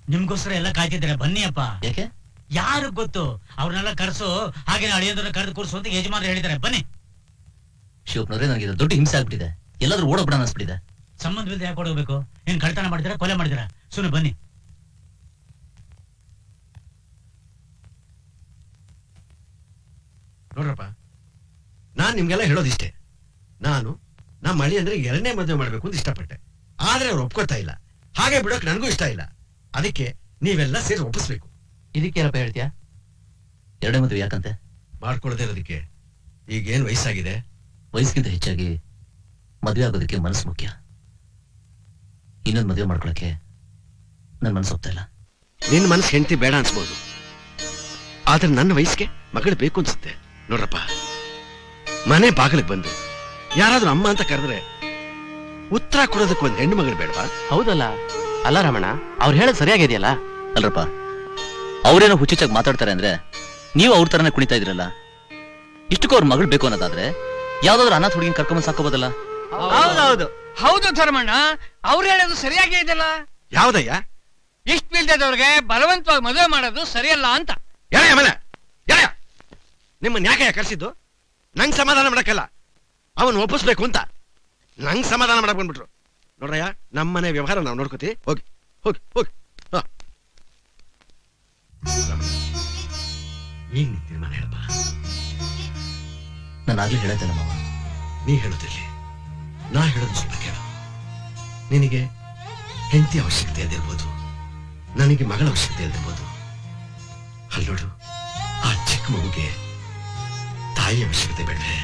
ನಿಮ್ಗೋಸ್ಕರ ಎಲ್ಲ ಕಾಯ್ತಿದ್ದಾರೆ ಬನ್ನಿ ಅಪ್ಪ ಯಾಕೆ ಯಾರು ಗೊತ್ತು ಅವ್ರನ್ನೆಲ್ಲ ಕರ್ಸು ಹಾಗೆ ಅಳಿಯೋದನ್ನ ಕರೆದು ಕೂರ್ಸು ಅಂತ ಯಜಮಾನ್ರು ಹೇಳಿದ್ದಾರೆ ಬನ್ನಿ ಶಿವಪ್ನವ್ರೆ ನನಗೆ ಇದು ದೊಡ್ಡ ಹಿಂಸೆ ಆಗ್ಬಿಟ್ಟಿದೆ ಎಲ್ಲಾದ್ರೂ ಓಡೋಗ್ಬಿಡ ಅನ್ಸ್ಬಿಟ್ಟಿದೆ ಸಂಬಂಧವಿಲ್ಲದೆ ಯಾಕೆ ಹೋಗ್ಬೇಕು ಏನ್ ಕಳ್ತನ ಮಾಡಿದಿರಾ ಕೊಲೆ ಮಾಡಿದಿರಾ ಸುಮ್ಮನೆ ಬನ್ನಿ ನೋಡ್ರಪ್ಪ ನಾನ್ ನಿಮ್ಗೆಲ್ಲ ಹೇಳೋದಿಷ್ಟೇ ನಾನು ನಮ್ಮ ಮಳಿ ಅಂದ್ರೆ ಎರಡನೇ ಮದುವೆ ಮಾಡ್ಬೇಕು ಅಂತ ಇಷ್ಟಪಟ್ಟೆ ಆದ್ರೆ ಅವ್ರು ಒಪ್ಕೋತಾ ಇಲ್ಲ ಹಾಗೆ ಬಿಡೋಕ್ ನನಗೂ ಇಷ್ಟ ಇಲ್ಲ ಅದಕ್ಕೆ ನೀವೆಲ್ಲ ಸೇರಿ ಒಪ್ಪಿಸ್ಬೇಕು ಇದಕ್ಕೇನಪ್ಪ ಹೇಳ್ತೀಯಾ ಎರಡನೇ ಮದುವೆ ಯಾಕಂತೆ ಮಾಡ್ಕೊಳ್ದೇ ಇರೋದಕ್ಕೆ ಈಗ ಏನ್ ವಯಸ್ಸಾಗಿದೆ ವಯಸ್ಸಿಗಿಂತ ಹೆಚ್ಚಾಗಿ ಮದುವೆ ಆಗೋದಕ್ಕೆ ಮನಸ್ಸು ಮುಖ್ಯ ಇನ್ನೊಂದು ಮದುವೆ ಮಾಡ್ಕೊಳಕ್ಕೆ ನನ್ನ ಮನಸ್ಸು ಒಪ್ತಾ ಇಲ್ಲ ನಿನ್ನ ಮನಸ್ಸು ಹೆಂಡತಿ ಬೇಡ ಅನ್ಸ್ಬೋದು ಆದ್ರೆ ನನ್ನ ವಯಸ್ಸಿಗೆ ಮಗಳು ಬೇಕು ಅನ್ಸುತ್ತೆ ನೋಡ್ರಪ್ಪ ಮನೆ ಬಾಗಿಲಿಗೆ ಬಂದು ಯಾರಾದ್ರೂ ಅಮ್ಮ ಅಂತ ಕರೆದ್ರೆ ಉತ್ತರ ಕೊಡೋದಕ್ಕೆ ಒಂದು ಹೆಣ್ಣು ಮಗಳು ಬೇಡವಾ ಹೌದಲ್ಲ ಅಲ್ಲ ರಮಣ ಅವ್ರು ಹೇಳೋದು ಸರಿಯಾಗಿದೆಯಲ್ಲ ಅಲ್ರಪ್ಪ ಅವ್ರೇನೋ ಹುಚ್ಚುಚ್ಚಾಗಿ ಮಾತಾಡ್ತಾರೆ ಅಂದ್ರೆ ನೀವು ಅವ್ರ ತರನೇ ಕುಣಿತಾ ಇದ್ರಲ್ಲ ಇಷ್ಟಕ್ಕೂ ಅವ್ರ ಮಗಳು ಬೇಕು ಅನ್ನೋದಾದ್ರೆ ಯಾವ್ದಾದ್ರು ಅನಾಥ ಹುಡುಗಿನ ಕರ್ಕೊಂಬಂದ್ ಸಾಕೋಬೋದಲ್ಲ ಹೌದೌದು ಹೌದು ಧರ್ಮಣ್ಣ ಅವ್ರು ಹೇಳೋದು ಸರಿಯಾಗೇ ಇದೆಯಲ್ಲ ಯಾವ್ದಯ್ಯ ಇಷ್ಟ ಬೀಳ್ದವ್ರಿಗೆ ಬಲವಂತವಾಗಿ ಮದುವೆ ಮಾಡೋದು ಸರಿಯಲ್ಲ ಅಂತ ಎಳೆಯ ಮನೆ ಎಳೆಯ ನಿಮ್ಮನ್ನ ಯಾಕೆ ಕರ್ಸಿದ್ದು ನಂಗ್ ಸಮಾಧಾನ ಮಾಡಕ್ಕಲ್ಲ ಅವನ್ ಒಪ್ಪಿಸ್ಬೇಕು ಅಂತ ನಂಗ್ ಸಮಾಧಾನ ಮಾಡಕ್ ಬಂದ್ಬಿಟ್ರು ನೋಡ್ರಯ್ಯ ನಮ್ಮನೆ ವ್ಯವಹಾರ ನಾವು ನೋಡ್ಕೋತೀವಿ ಹೋಗಿ ಹೋಗಿ ಹೋಗಿ ಹಾ. ರಮಣ, ಈಗ ನೀನ್ ತೀರ್ಮಾನ ಹೇಳಪ್ಪ ನಾನು ಆಗ್ಲೇ ಹೇಳತ್ತಲ್ಲ ಮಾವ ನೀ ಹೇಳೋದಿರ್ಲಿ ನಾ ಹೇಳೋದು ಸ್ವಲ್ಪ ಕೇಳು ನಿನಗೆ ಹೆಂಡತಿ ಅವಶ್ಯಕತೆ ಅದಿರ್ಬೋದು ನನಗೆ ಮಗಳ ಅವಶ್ಯಕತೆ ಅದಿರ್ಬೋದು ಅಲ್ಲಿ ನೋಡು ಆ ಚಿಕ್ಕ ಮಗುಗೆ ತಾಯಿ ಅವಶ್ಯಕತೆ ಬೇಡವೆ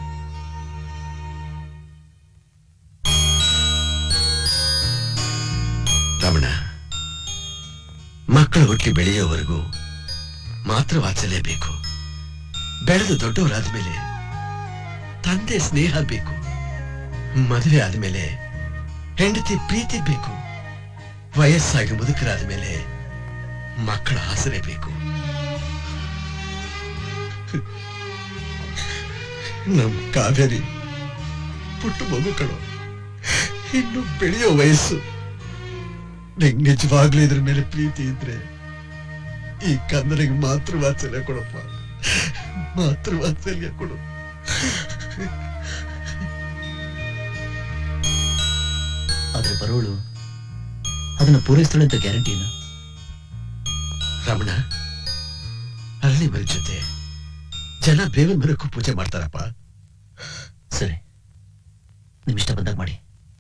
ರಮಣ ಮಕ್ಕಳು ಹುಟ್ಟಿ ಬೆಳೆಯೋವರೆಗೂ ಮಾತ್ರ ವಾತ್ಸಲ್ಯ ಬೇಕು ಬೆಳೆದು ದೊಡ್ಡವರಾದ ಮೇಲೆ ತಂದೆ ಸ್ನೇಹ ಬೇಕು ಮದುವೆ ಆದ್ಮೇಲೆ ಹೆಂಡತಿ ಪ್ರೀತಿ ಬೇಕು ವಯಸ್ಸಾಗಿ ಮುದುಕರಾದ ಮೇಲೆ ಮಕ್ಕಳ ಆಸರೆ ಬೇಕು ನಮ್ ಕಾವೇರಿ ಪುಟ್ಟ ಮಗು ಕಣೋ ಇನ್ನು ಬೆಳೆಯೋ ವಯಸ್ಸು ನಿಂಗ್ ನಿಜವಾಗ್ಲೂ ಇದ್ರ ಮೇಲೆ ಪ್ರೀತಿ ಇದ್ರೆ ಈ ಕನ್ನಡಿಗೆ ಮಾತೃ ವಾತ್ಸಲ್ಯ ಕೊಡಪ್ಪ ಮಾತೃ ವಾತ್ಸಲ್ಯ ಕೊಡು ಆದ್ರೆ ಬರೋಳು ಅದನ್ನ ಪೂರೈಸ್ತಾಳೆ ಅಂತ ಗ್ಯಾರಂಟಿ ಇಲ್ಲ ರಮಣ ಅರಳಿ ಮರ ಜೊತೆ ಜನ ಬೇವಿನ ಮರಕ್ಕೂ ಪೂಜೆ ಮಾಡ್ತಾರಪ್ಪ ಸರಿ ನಿಮ್ ಇಷ್ಟ ಬಂದಾಗ ಮಾಡಿ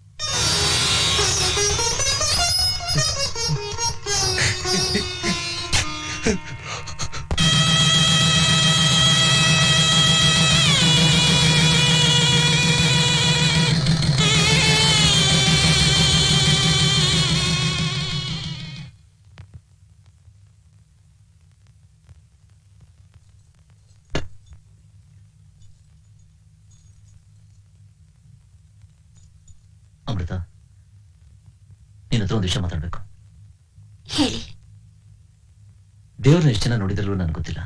ಅಮೃತ ನಿನ್ನ ಹತ್ರ ಒಂದು ವಿಷಯ ಮಾತಾಡ್ಬೇಕು ಹೇಳಿ ದೇವ್ರನ್ನ ಎಷ್ಟು ಜನ ನೋಡಿದ್ರು ನನಗೆ ಗೊತ್ತಿಲ್ಲ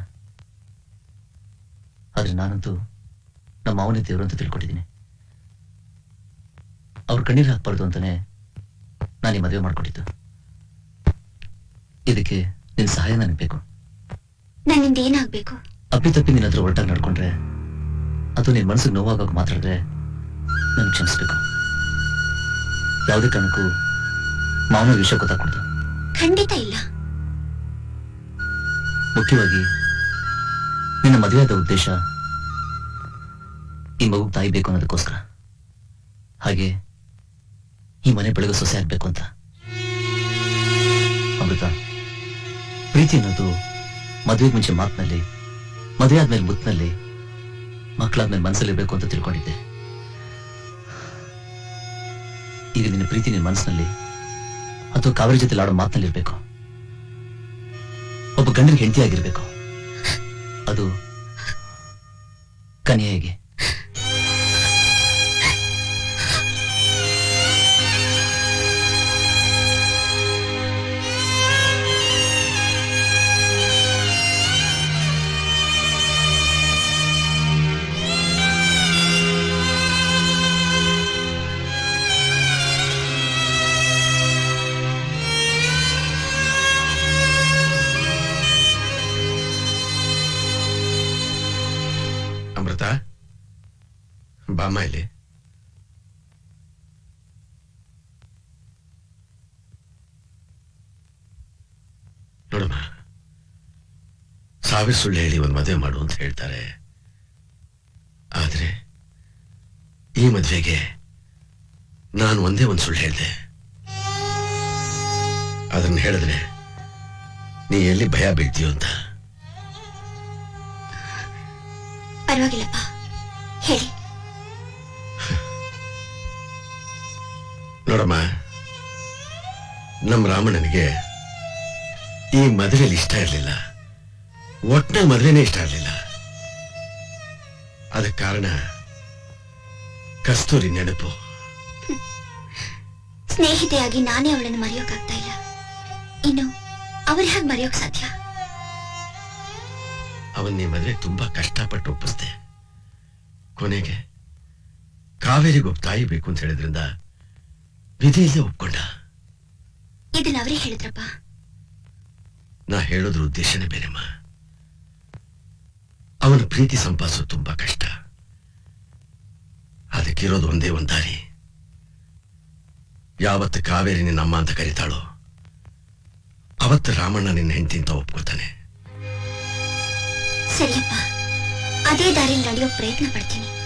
ಆದ್ರೆ ನಾನಂತೂ ನಮ್ಮ ಮಾವನೇ ದೇವ್ರು ಅಂತ ತಿಳ್ಕೊಂಡಿದ್ದೀನಿ ಅವ್ರ ಕಣ್ಣೀರು ಹಾಕ್ಬಾರ್ದು ಅಂತಾನೆ ನಾನು ಈ ಮದುವೆ ಮಾಡ್ಕೊಂಡಿದ್ದು ಇದಕ್ಕೆ ನಿನ್ ಸಹಾಯ ನನಗೆ ಬೇಕು ನನ್ನಿಂದ ಏನಾಗ್ಬೇಕು ಅಪ್ಪಿತಪ್ಪಿ ನಿನ್ನ ಹತ್ರ ಹೊರಟಾಗಿ ನಡ್ಕೊಂಡ್ರೆ ಅಥವಾ ನಿನ್ ಮನಸ್ಸಿಗೆ ನೋವಾಗೋಕೆ ಮಾತಾಡಿದ್ರೆ ನನ್ ಕ್ಷಮಿಸ್ಬೇಕು ಯಾವುದೇ ಕಾರಣಕ್ಕೂ ಮಾವನ ವಿಷಯ ಗೊತ್ತಾಗ್ಕೊಡ್ದು ಖಂಡಿತ ಇಲ್ಲ ಮುಖ್ಯವಾಗಿ ನಿನ್ನ ಮದುವೆಯಾದ ಉದ್ದೇಶ ಈ ಮಗು ತಾಯಿ ಬೇಕು ಅನ್ನೋದಕ್ಕೋಸ್ಕರ ಹಾಗೆ ಈ ಮನೆ ಬೆಳಗ್ಗೆ ಸೊಸೆ ಆಗ್ಬೇಕು ಅಂತ ಅಮೃತ ಪ್ರೀತಿ ಅನ್ನೋದು ಮದುವೆಗೆ ಮುಂಚೆ ಮಾತಿನಲ್ಲಿ ಮದುವೆ ಆದ್ಮೇಲೆ ಮುತ್ತಿನಲ್ಲಿ ಮಕ್ಕಳಾದ್ಮೇಲೆ ಮನಸ್ಸಲ್ಲಿರ್ಬೇಕು ಅಂತ ತಿಳ್ಕೊಂಡಿದ್ದೆ ಈಗ ನಿನ್ನ ಪ್ರೀತಿ ನಿನ್ನ ಮನಸ್ಸಿನಲ್ಲಿ ಅಥವಾ ಕಾವೇರಿ ಜೊತೆ ಆಡೋ ಮಾತಿನಲ್ಲಿರ್ಬೇಕು ಒಬ್ಬ ಗಂಡನಿಗೆ ಹೆಂಡತಿ ಆಗಿರ್ಬೇಕು ಅದು ಕನ್ಯೆಗೆ ಬಾಮ್ಮ ಇಲ್ಲಿ ನೋಡಮ್ಮ ಸಾವಿರ ಸುಳ್ಳು ಹೇಳಿ ಒಂದು ಮದುವೆ ಮಾಡು ಅಂತ ಹೇಳ್ತಾರೆ ಆದ್ರೆ ಈ ಮದ್ವೆಗೆ ನಾನು ಒಂದೇ ಒಂದು ಸುಳ್ಳು ಹೇಳಿದೆ ಅದನ್ನ ಹೇಳಿದ್ರೆ ನೀ ಎಲ್ಲಿ ಭಯ ಬೀಳ್ತೀಯೋ ಅಂತ ಪರವಾಗಿಲ್ಲಪ್ಪ ಹೇಳಿ ನೋಡಮ್ಮ ನಮ್ಮ ರಾಮಣ್ಣನಿಗೆ ಈ ಮದುವೆಲಿ ಇಷ್ಟ ಇರಲಿಲ್ಲ ಒಟ್ನಾಗ ಮದುವೆನೇ ಇಷ್ಟ ಇರಲಿಲ್ಲ ಅದಕ್ಕೆ ಕಾರಣ ಕಸ್ತೂರಿ ನೆನಪು ಸ್ನೇಹಿತೆಯಾಗಿ ನಾನೇ ಅವಳನ್ನು ಮರೆಯೋಕ್ಕಾಗ್ತಾ ಇಲ್ಲ ಇನ್ನು ಅವ್ರ ಹೇಗೆ ಮರೆಯೋಕ್ ಸಾಧ್ಯ ಅವನ್ ಈ ಮದುವೆ ತುಂಬಾ ಕಷ್ಟಪಟ್ಟು ಒಪ್ಪಿಸ್ದೆ ಕೊನೆಗೆ ಕಾವೇರಿಗೊಬ್ಬ ತಾಯಿ ಬೇಕು ಅಂತ ಹೇಳಿದ್ರಿಂದ ವಿಧಿ ಇಲ್ಲದೆ ಒಪ್ಕೊಂಡ ಇದನ್ನ ಅವರೇ ಹೇಳಿದ್ರಪ್ಪ ನಾ ಹೇಳೋದ್ರ ಉದ್ದೇಶನೇ ಬೇರೆಮ್ಮ ಅವನ ಪ್ರೀತಿ ಸಂಪಾದಿಸೋದು ತುಂಬಾ ಕಷ್ಟ ಅದಕ್ಕಿರೋದು ಒಂದೇ ಒಂದ್ ದಾರಿ ಯಾವತ್ತು ಕಾವೇರಿ ನಿನ್ನ ಅಮ್ಮ ಅಂತ ಕರೀತಾಳೋ ಅವತ್ತು ರಾಮಣ್ಣ ನಿನ್ನ ಹೆಂಡತಿ ಅಂತ ಒಪ್ಕೋತಾನೆ ಸರಿಯಪ್ಪ ಅದೇ ದಾರಿಯಲ್ಲಿ ನಡೆಯೋ ಪ್ರಯತ್ನ ಪಡ್ತೀನಿ